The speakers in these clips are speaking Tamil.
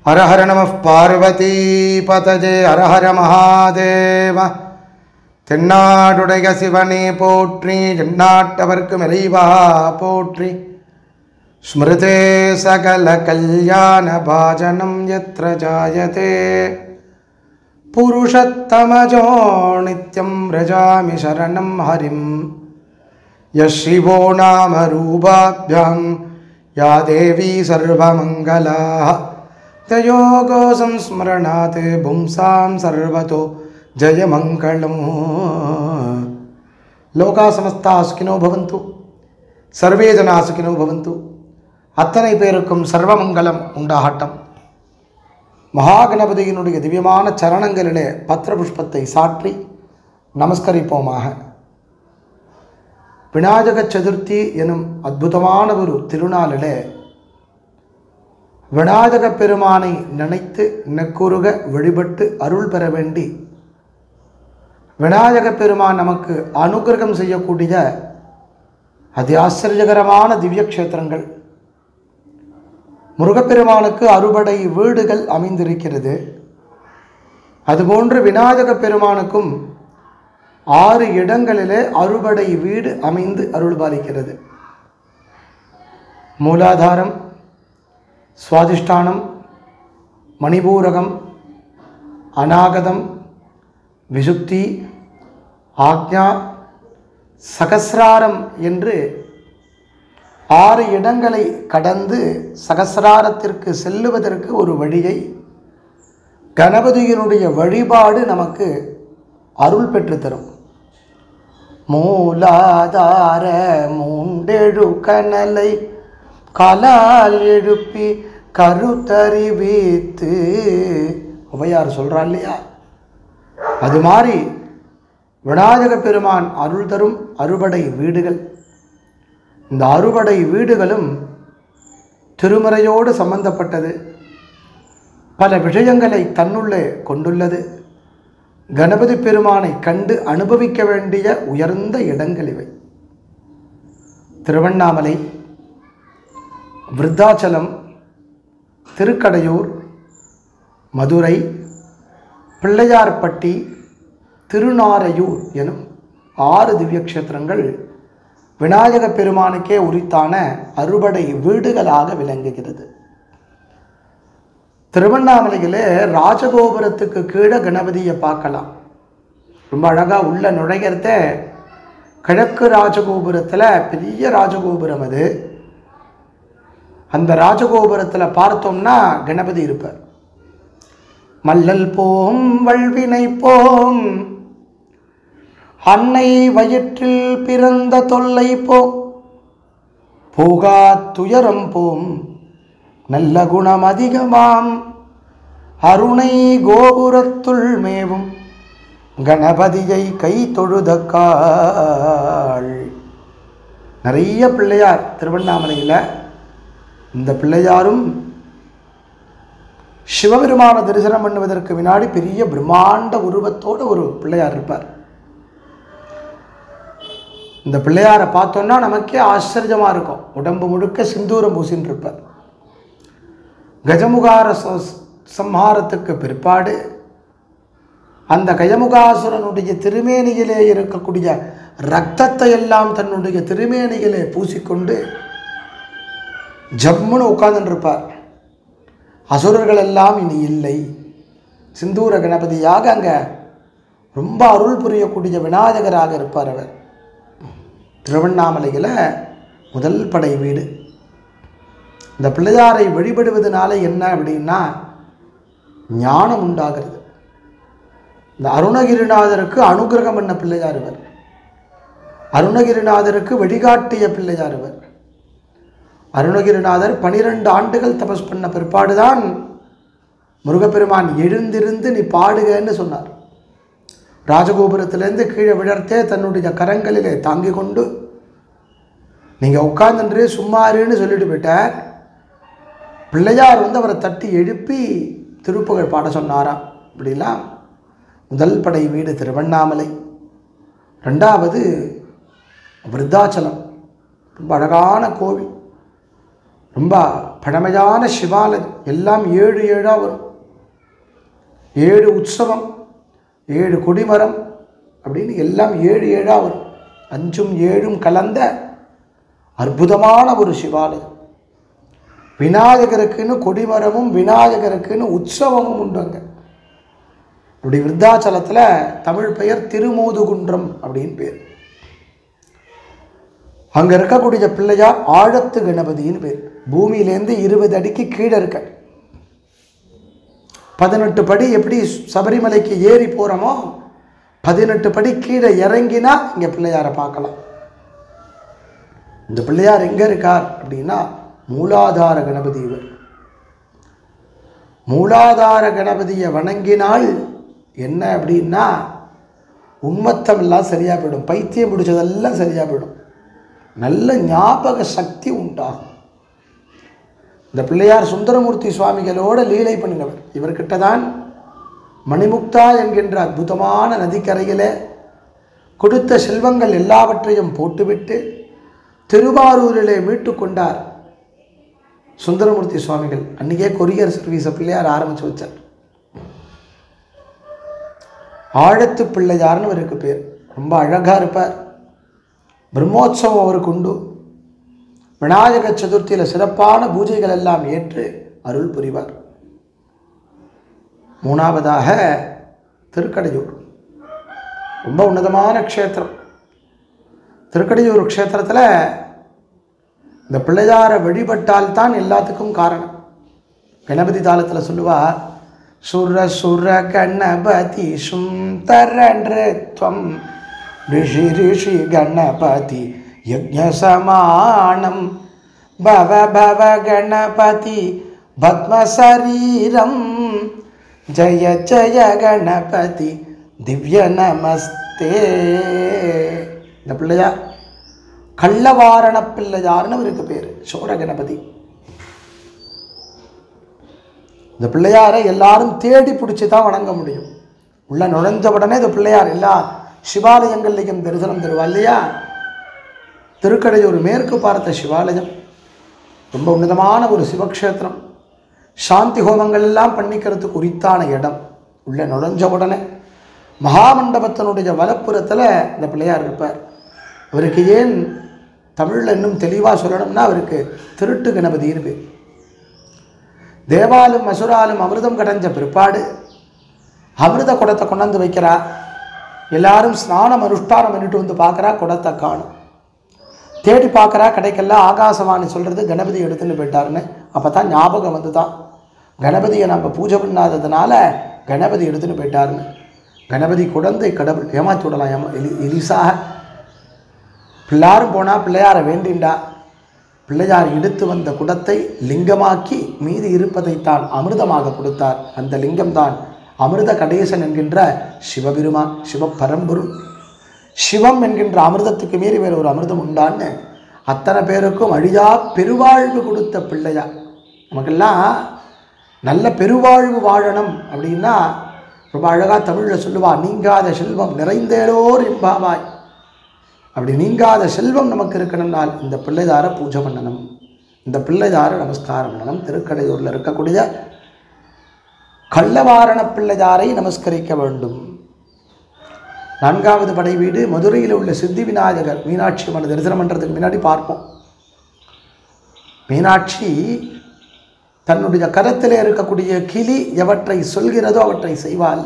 ஹர ஹர நம பார்வதி பதஜே ஹர ஹர மகாதேவ தென்னாடுடைய சிவனே போற்றி எந்நாட்டவர்க்கு இறைவா போற்றி ஸ்மிருதே சகல கல்யாண பாஜனம் எத்திர ஜாயதே புருஷத்தமஜோ நித்யம் ரஜாமி சரணம் ஹரிம் यशिवो नाम रूपाभ्यां या देवी सर्वमङ्गलाः तयोगो संस्मरणात् पुंसां सर्वतो जयमङ्गलम् லோகா சமஸ்தா சுகினோ பவந்து சர்வே ஜனா சுகினோ பவந்து அத்தனை பேருக்கும் சர்வமங்கலம் உண்டாகட்டும் மகாகணபதியினுடைய திவ்யமான சரணங்களிலே பத்திர புஷ்பத்தை சாற்றி நமஸ்கரிப்போமாக விநாயக சதுர்த்தி எனும் அற்புதமான ஒரு திருநாளிலே விநாயக பெருமானை நினைத்து நெக்குருக வழிபட்டு அருள் பெற வேண்டி விநாயக பெருமான் நமக்கு அனுகிரகம் செய்யக்கூடிய அதி ஆச்சரியகரமான திவ்ய க்ஷேத்திரங்கள் முருகப்பெருமானுக்கு அறுபடை வீடுகள் அமைந்திருக்கிறது அதுபோன்று விநாயக பெருமானுக்கும் ஆறு இடங்களிலே அறுபடை வீடு அமைந்து அருள் பாலிக்கிறது மூலாதாரம் சுவாதிஷ்டானம் மணிபூரகம் அநாகதம் விசுப்தி ஆக்ஞா சகசிராரம் என்று ஆறு இடங்களை கடந்து சகசிராரத்திற்கு செல்லுவதற்கு ஒரு வழியை கணபதியினுடைய வழிபாடு நமக்கு அருள் பெற்று தரும் மூலாதார மூண்டெழு கனலை கலால் எழுப்பி கருத்தறிவித்து உபயார் சொல்கிறா இல்லையா அது மாதிரி விநாயக பெருமான் அருள் தரும் அறுபடை வீடுகள் இந்த அறுபடை வீடுகளும் திருமறையோடு சம்பந்தப்பட்டது பல விஷயங்களை தன்னுள்ளே கொண்டுள்ளது கணபதி பெருமானை கண்டு அனுபவிக்க வேண்டிய உயர்ந்த இடங்கள் இவை திருவண்ணாமலை விருத்தாச்சலம் திருக்கடையூர் மதுரை பிள்ளையார்பட்டி திருநாரையூர் எனும் ஆறு திவ்ய க்ஷேத்திரங்கள் விநாயக பெருமானுக்கே உரித்தான அறுபடை வீடுகளாக விளங்குகிறது திருவண்ணாமலையிலே ராஜகோபுரத்துக்கு கீழே கணபதியை பார்க்கலாம் ரொம்ப அழகாக உள்ள நுழைகிறத கிழக்கு ராஜகோபுரத்தில் பெரிய ராஜகோபுரம் அது அந்த ராஜகோபுரத்தில் பார்த்தோம்னா கணபதி இருப்பார் மல்லல் போம் வல்வினை போம் அன்னை வயிற்றில் பிறந்த தொல்லை போம் போகா துயரம் போம் நல்ல குணம் அதிகமாம் அருணை கோபுரத்துள் மேவும் கணபதியை கை தொழுதக்காள் நிறைய பிள்ளையார் திருவண்ணாமலையில் இந்த பிள்ளையாரும் சிவபெருமான தரிசனம் பண்ணுவதற்கு முன்னாடி பெரிய பிரம்மாண்ட உருவத்தோடு ஒரு பிள்ளையார் இருப்பார் இந்த பிள்ளையாரை பார்த்தோன்னா நமக்கே ஆச்சரியமாக இருக்கும் உடம்பு முழுக்க சிந்தூரம் பூசின்னு இருப்பார் கஜமுகார சம்ஹாரத்துக்கு பிற்பாடு அந்த கஜமுகாசுரனுடைய திருமேனியிலே இருக்கக்கூடிய ரத்தத்தை எல்லாம் தன்னுடைய திருமேனியிலே பூசிக்கொண்டு ஜம்முன்னு உட்கார்ந்துருப்பார் அசுரர்கள் எல்லாம் இனி இல்லை சிந்தூர கணபதியாக அங்கே ரொம்ப அருள் புரியக்கூடிய விநாயகராக இருப்பார் அவர் திருவண்ணாமலையில் முதல் படை வீடு இந்த பிள்ளையாரை வழிபடுவதனால என்ன அப்படின்னா ஞானம் உண்டாகிறது இந்த அருணகிரிநாதருக்கு அனுகிரகம் பண்ண பிள்ளையார் இவர் அருணகிரிநாதருக்கு வழிகாட்டிய பிள்ளையார் இவர் அருணகிரிநாதர் பனிரெண்டு ஆண்டுகள் தபஸ் பண்ண பிற்பாடுதான் முருகப்பெருமான் எழுந்திருந்து நீ பாடுகன்னு சொன்னார் ராஜகோபுரத்திலேருந்து கீழே விழர்த்தே தன்னுடைய கரங்களிலே தாங்கி கொண்டு நீங்கள் உட்கார்ந்துன்று சும்மாருன்னு சொல்லிட்டு போயிட்டார் பிள்ளையார் வந்து அவரை தட்டி எழுப்பி திருப்புகழ் பாட சொன்னாராம் இப்படிலாம் முதல் படை வீடு திருவண்ணாமலை ரெண்டாவது விருத்தாச்சலம் ரொம்ப அழகான கோவில் ரொம்ப பழமையான சிவாலயம் எல்லாம் ஏழு ஏழாக வரும் ஏழு உற்சவம் ஏழு கொடிமரம் அப்படின்னு எல்லாம் ஏழு ஏழாக வரும் அஞ்சும் ஏழும் கலந்த அற்புதமான ஒரு சிவாலயம் விநாயகருக்குன்னு கொடிமரமும் விநாயகருக்குன்னு உற்சவமும் உண்டு அங்கே இப்படி விருத்தாச்சலத்தில் தமிழ் பெயர் திருமோதுகுன்றம் அப்படின்னு பேர் அங்கே இருக்கக்கூடிய பிள்ளையார் ஆழத்து கணபதின்னு பேர் பூமியிலேருந்து இருபது அடிக்கு கீழே இருக்க பதினெட்டு படி எப்படி சபரிமலைக்கு ஏறி போகிறோமோ பதினெட்டு படி கீழே இறங்கினா இங்கே பிள்ளையாரை பார்க்கலாம் இந்த பிள்ளையார் எங்கே இருக்கார் அப்படின்னா மூலாதார கணபதி இவர் மூலாதார கணபதியை வணங்கினால் என்ன அப்படின்னா உண்மத்தம் எல்லாம் சரியாக போயிடும் பைத்தியம் பிடிச்சதெல்லாம் சரியாக போயிடும் நல்ல ஞாபக சக்தி உண்டாகும் இந்த பிள்ளையார் சுந்தரமூர்த்தி சுவாமிகளோட லீலை பண்ணினவர் இவர்கிட்ட தான் மணிமுக்தா என்கின்ற அற்புதமான நதிக்கரையில் கொடுத்த செல்வங்கள் எல்லாவற்றையும் போட்டுவிட்டு திருவாரூரிலே மீட்டு கொண்டார் சுந்தரமூர்த்தி சுவாமிகள் அன்றைக்கே கொரியர் சர்வீஸை பிள்ளையார் ஆரம்பித்து வச்சார் ஆழத்து பிள்ளையார்னு அவருக்கு பேர் ரொம்ப அழகாக இருப்பார் பிரம்மோற்சவம் அவருக்கு உண்டு விநாயக சதுர்த்தியில் சிறப்பான பூஜைகள் எல்லாம் ஏற்று அருள் புரிவார் மூணாவதாக திருக்கடையூர் ரொம்ப உன்னதமான க்ஷேத்திரம் திருக்கடையூர் க்ஷேத்திரத்தில் இந்த பிள்ளையாரை வழிபட்டால் தான் எல்லாத்துக்கும் காரணம் கணபதி தாளத்தில் சொல்லுவார் சுர சுர கணபதி சுந்தரன்றுவம் ரிஷி ரிஷி கணபதி யஜ்ஞசமானம் பவ பவ கணபதி பத்மசரீரம் ஜய ஜய கணபதி திவ்ய நமஸ்தே இந்த பிள்ளையார் கள்ளவாரண பிள்ளையார்னு அவருக்கு பேர் சோர கணபதி இந்த பிள்ளையாரை எல்லாரும் தேடி பிடிச்சி தான் வணங்க முடியும் உள்ள நுழைஞ்ச உடனே இந்த பிள்ளையார் எல்லா சிவாலயங்கள்லையும் தரிசனம் தருவா இல்லையா திருக்கடையூர் மேற்கு பார்த்த சிவாலயம் ரொம்ப உன்னதமான ஒரு சிவக்ஷேத்திரம் சாந்தி ஹோமங்கள் எல்லாம் பண்ணிக்கிறதுக்கு உரித்தான இடம் உள்ள நுழைஞ்ச உடனே மகாமண்டபத்தினுடைய வலப்புறத்தில் இந்த பிள்ளையார் இருப்பார் அவருக்கு ஏன் தமிழில் இன்னும் தெளிவாக சொல்லணும்னா அவருக்கு திருட்டு கணபதின்னு பேர் தேவாலும் அசுராலும் அமிர்தம் கடைஞ்ச பிற்பாடு அமிர்த குடத்தை கொண்டாந்து வைக்கிறா எல்லாரும் ஸ்நானம் அனுஷ்டானம் பண்ணிட்டு வந்து பார்க்குறா குடத்தை காணும் தேடி பார்க்குறா கிடைக்கல ஆகாசவாணி சொல்கிறது கணபதி எடுத்துன்னு போயிட்டாருன்னு அப்போ தான் ஞாபகம் வந்து தான் கணபதியை நம்ம பூஜை பண்ணாததுனால கணபதி எடுத்துன்னு போயிட்டாருன்னு கணபதி குழந்தை கடவுள் ஏமாற்றி விடலாம் ஏமா எலி எலிசாக பிள்ளாரும் போனால் பிள்ளையாரை வேண்டிண்டா பிள்ளையார் எடுத்து வந்த குடத்தை லிங்கமாக்கி மீதி இருப்பதைத்தான் அமிர்தமாக கொடுத்தார் அந்த லிங்கம்தான் அமிர்த கடேசன் என்கின்ற சிவபெருமான் சிவபரம்பொருள் சிவம் என்கின்ற அமிர்தத்துக்கு மீறி வேறு ஒரு அமிர்தம் உண்டான்னு அத்தனை பேருக்கும் அழியா பெருவாழ்வு கொடுத்த பிள்ளையார் நமக்கெல்லாம் நல்ல பெருவாழ்வு வாழணும் அப்படின்னா ரொம்ப அழகாக தமிழில் சொல்லுவா நீங்காத செல்வம் நிறைந்தேலோர் எம்பாவாய் அப்படி நீங்காத செல்வம் நமக்கு இருக்கணும்னால் இந்த பிள்ளைதாரை பூஜை பண்ணணும் இந்த பிள்ளைதாரை நமஸ்காரம் பண்ணணும் திருக்கடையூரில் இருக்கக்கூடிய கள்ளவாரண பிள்ளைதாரை நமஸ்கரிக்க வேண்டும் நான்காவது படை வீடு மதுரையில் உள்ள சித்தி விநாயகர் மீனாட்சி அம்மன் தரிசனம் பண்ணுறதுக்கு முன்னாடி பார்ப்போம் மீனாட்சி தன்னுடைய கரத்தில் இருக்கக்கூடிய கிளி எவற்றை சொல்கிறதோ அவற்றை செய்வாள்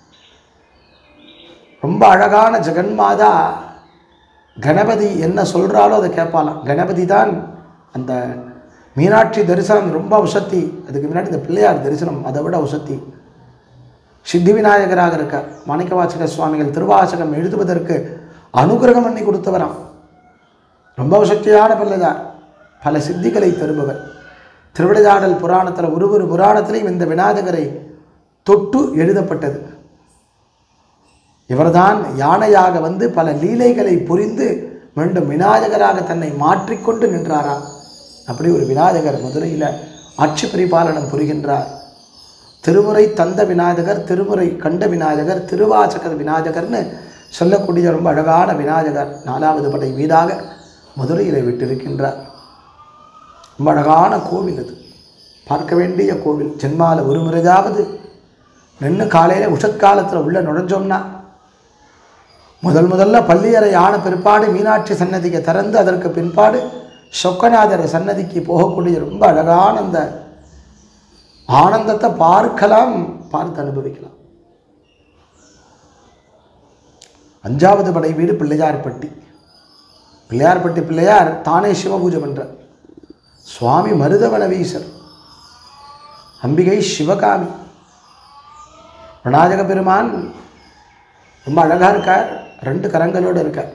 ரொம்ப அழகான ஜெகன்மாதா கணபதி என்ன சொல்கிறாலோ அதை கேட்பாலாம் கணபதி தான் அந்த மீனாட்சி தரிசனம் ரொம்ப உசத்தி அதுக்கு முன்னாடி இந்த பிள்ளையார் தரிசனம் அதை விட உசத்தி சித்தி விநாயகராக இருக்க மாணிக்கவாசக சுவாமிகள் திருவாசகம் எழுதுவதற்கு அனுகிரகம் பண்ணி கொடுத்தவராம் ரொம்ப சக்தியான பிள்ளையார் பல சித்திகளை தருபவர் திருவிளையாடல் புராணத்தில் ஒரு ஒரு புராணத்திலையும் இந்த விநாயகரை தொட்டு எழுதப்பட்டது இவர்தான் யானையாக வந்து பல லீலைகளை புரிந்து மீண்டும் விநாயகராக தன்னை மாற்றிக்கொண்டு நின்றாராம் அப்படி ஒரு விநாயகர் மதுரையில் ஆட்சி பரிபாலனம் புரிகின்றார் திருமுறை தந்த விநாயகர் திருமுறை கண்ட விநாயகர் திருவாசக விநாயகர்னு சொல்லக்கூடிய ரொம்ப அழகான விநாயகர் நாலாவது படை வீடாக மதுரையில் விட்டிருக்கின்றார் ரொம்ப அழகான கோவில் அது பார்க்க வேண்டிய கோவில் ஜென்மால ஒரு முறையாவது நின்று காலையில் உஷத்காலத்தில் உள்ள நுழைஞ்சோம்னா முதல் முதல்ல பள்ளியறை ஆன பிற்பாடு மீனாட்சி சன்னதிக்கு திறந்து அதற்கு பின்பாடு சொக்கநாதர் சன்னதிக்கு போகக்கூடிய ரொம்ப அழகான அந்த ஆனந்தத்தை பார்க்கலாம் பார்த்து அனுபவிக்கலாம் அஞ்சாவது படை வீடு பிள்ளையார்பட்டி பிள்ளையார்பட்டி பிள்ளையார் தானே சிவபூஜை பண்றார் சுவாமி மருதவனவீசர் அம்பிகை சிவகாமி விநாயக பெருமான் ரொம்ப அழகாக இருக்கார் ரெண்டு கரங்களோடு இருக்கார்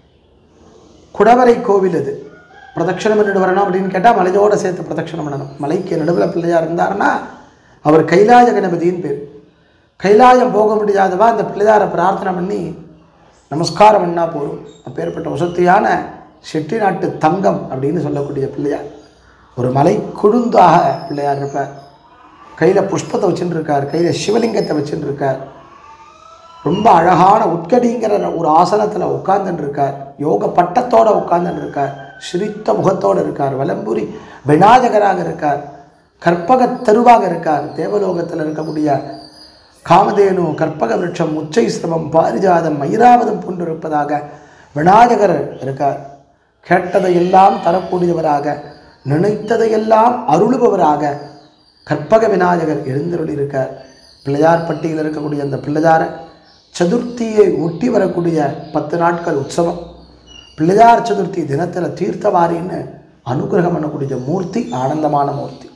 குடவரை கோவில் இது பிரதட்சணம் பண்ணிட்டு வரணும் அப்படின்னு கேட்டால் மலையோடு சேர்த்து பிரதட்சணம் பண்ணணும் மலைக்கு நடுவில் பிள்ளையார் இருந்தாருன்னா அவர் கைலாய கணபதியின் பேர் கைலாயம் போக முடியாதவா அந்த பிள்ளையாரை பிரார்த்தனை பண்ணி நமஸ்காரம் பண்ணா போதும் அப்பேற்பட்ட வசத்தியான செட்டி நாட்டு தங்கம் அப்படின்னு சொல்லக்கூடிய பிள்ளையார் ஒரு மலை குழுந்தாக பிள்ளையார் இருப்பார் கையில் புஷ்பத்தை வச்சுட்டு இருக்கார் கையில் சிவலிங்கத்தை வச்சுட்டு இருக்கார் ரொம்ப அழகான உட்கடிங்கிற ஒரு ஆசனத்தில் உட்கார்ந்துட்டு இருக்கார் யோக பட்டத்தோட உட்கார்ந்துட்டு இருக்கார் சிரித்த முகத்தோடு இருக்கார் வலம்புரி விநாயகராக இருக்கார் கற்பக தெருவாக இருக்கார் தேவலோகத்தில் இருக்கக்கூடிய காமதேனு கற்பக விருட்சம் உச்சை சிரமம் பாரிஜாதம் ஐராவதம் போன்றிருப்பதாக விநாயகர் இருக்கார் கேட்டதையெல்லாம் தரக்கூடியவராக நினைத்ததையெல்லாம் அருளுபவராக கற்பக விநாயகர் எழுந்தருளி இருக்கார் பிள்ளையார் பட்டியில் இருக்கக்கூடிய அந்த பிள்ளையாரை சதுர்த்தியை ஒட்டி வரக்கூடிய பத்து நாட்கள் உற்சவம் பிள்ளையார் சதுர்த்தி தினத்தில் தீர்த்தவாரின்னு அனுகிரகம் பண்ணக்கூடிய மூர்த்தி ஆனந்தமான மூர்த்தி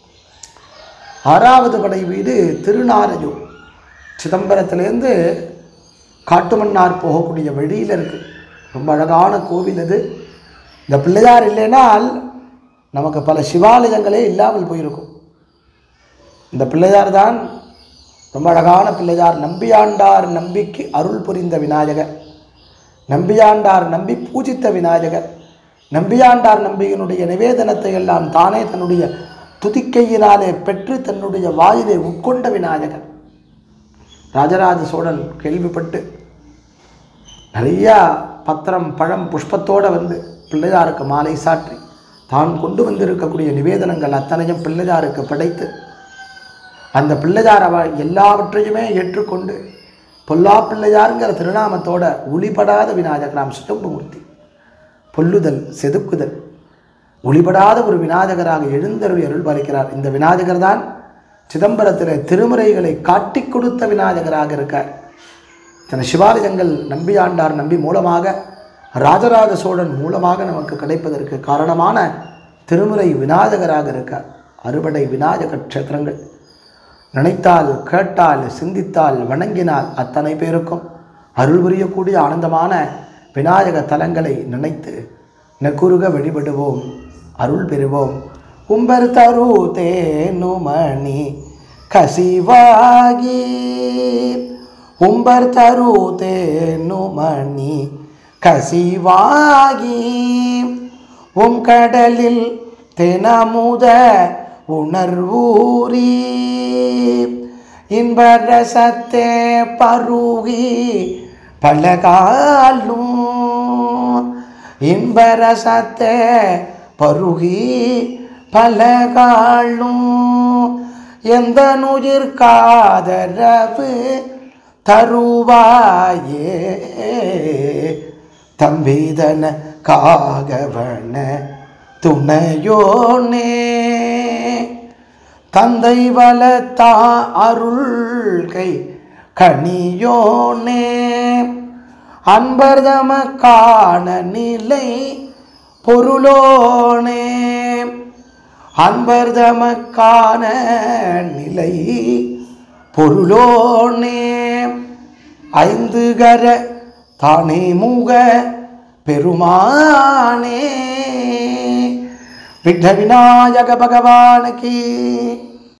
ஆறாவது படை வீடு திருநாரையூர் சிதம்பரத்திலேருந்து காட்டுமன்னார் போகக்கூடிய வழியில் இருக்குது ரொம்ப அழகான கோவில் அது இந்த பிள்ளையார் இல்லைனால் நமக்கு பல சிவாலயங்களே இல்லாமல் போயிருக்கும் இந்த பிள்ளையார் தான் ரொம்ப அழகான பிள்ளையார் நம்பியாண்டார் நம்பிக்கு அருள் புரிந்த விநாயகர் நம்பியாண்டார் நம்பி பூஜித்த விநாயகர் நம்பியாண்டார் நம்பியினுடைய நிவேதனத்தை எல்லாம் தானே தன்னுடைய துதிக்கையினாலே பெற்று தன்னுடைய வாயிலை உட்கொண்ட விநாயகர் ராஜராஜ சோழன் கேள்விப்பட்டு நிறையா பத்திரம் பழம் புஷ்பத்தோடு வந்து பிள்ளையாருக்கு மாலை சாற்றி தான் கொண்டு வந்திருக்கக்கூடிய நிவேதனங்கள் அத்தனையும் பிள்ளையாருக்கு படைத்து அந்த பிள்ளையார் அவ எல்லாவற்றையுமே ஏற்றுக்கொண்டு பொல்லா பிள்ளையாருங்கிற திருநாமத்தோட ஒளிபடாத விநாயகராம் சுட்டம்பமூர்த்தி பொல்லுதல் செதுக்குதல் ஒளிபடாத ஒரு விநாயகராக எழுந்தருளி அருள் பாலிக்கிறார் இந்த விநாயகர் தான் சிதம்பரத்தில் திருமுறைகளை காட்டிக் கொடுத்த விநாயகராக இருக்கார் தன சிவாலயங்கள் நம்பியாண்டார் நம்பி மூலமாக ராஜராஜ சோழன் மூலமாக நமக்கு கிடைப்பதற்கு காரணமான திருமுறை விநாயகராக இருக்கார் அறுபடை விநாயக க்ஷேத்திரங்கள் நினைத்தால் கேட்டால் சிந்தித்தால் வணங்கினால் அத்தனை பேருக்கும் அருள் புரியக்கூடிய ஆனந்தமான விநாயக தலங்களை நினைத்து நெக்குருக வழிபடுவோம் அருள் பெறுவோம் உம்பர் தரு தேனுமணி கசிவாகி உம்பர் தரு தேனுமணி கசிவாகி உம் கடலில் தெனமுத உணர்வூரி இன்பரசத்தே பருகி பலகாலும் இன்பரசத்தே பருகி பலகாலும் எந்த நுயிர் காதரவு தருவாயே தம்பிதன காகவன துணையோனே தந்தை வளத்தா அருள்கை கனியோனே அன்பர்தமக்கான நிலை பொருளோனே அன்பர்தமக்கான நிலை பொருளோனே ஐந்து கர தானே முக பெருமானே விக்ன விநாயக பகவானுக்கு